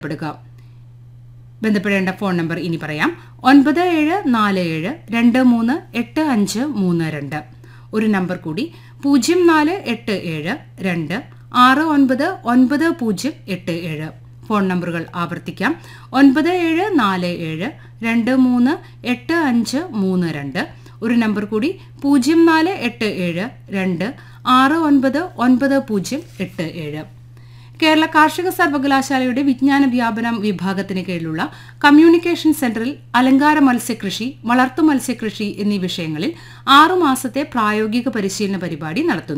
ബന്ധപ്പെടുക ബന്ധപ്പെടേണ്ട phone number ഇനി പറയാം ഒൻപത് ഏഴ് നാല് ഏഴ് രണ്ട് മൂന്ന് എട്ട് അഞ്ച് മൂന്ന് രണ്ട് ഒരു നമ്പർ കൂടി പൂജ്യം നാല് എട്ട് ഏഴ് രണ്ട് ആറ് ഒൻപത് ഒൻപത് പൂജ്യം എട്ട് ഏഴ് ഫോൺ നമ്പറുകൾ ആവർത്തിക്കാം ഒൻപത് ഏഴ് നാല് ഏഴ് രണ്ട് മൂന്ന് എട്ട് അഞ്ച് മൂന്ന് രണ്ട് ഒരു നമ്പർ കൂടി പൂജ്യം നാല് എട്ട് ഏഴ് രണ്ട് ആറ് ഒൻപത് ഒൻപത് പൂജ്യം എട്ട് ഏഴ് കേരള കാർഷിക സർവകലാശാലയുടെ വിജ്ഞാന വ്യാപനം വിഭാഗത്തിന് കീഴിലുള്ള കമ്മ്യൂണിക്കേഷൻ സെന്ററിൽ അലങ്കാര മത്സ്യകൃഷി വളർത്തു മത്സ്യകൃഷി എന്നീ വിഷയങ്ങളിൽ ആറുമാസത്തെ പ്രായോഗിക പരിശീലന പരിപാടി നടത്തുന്നു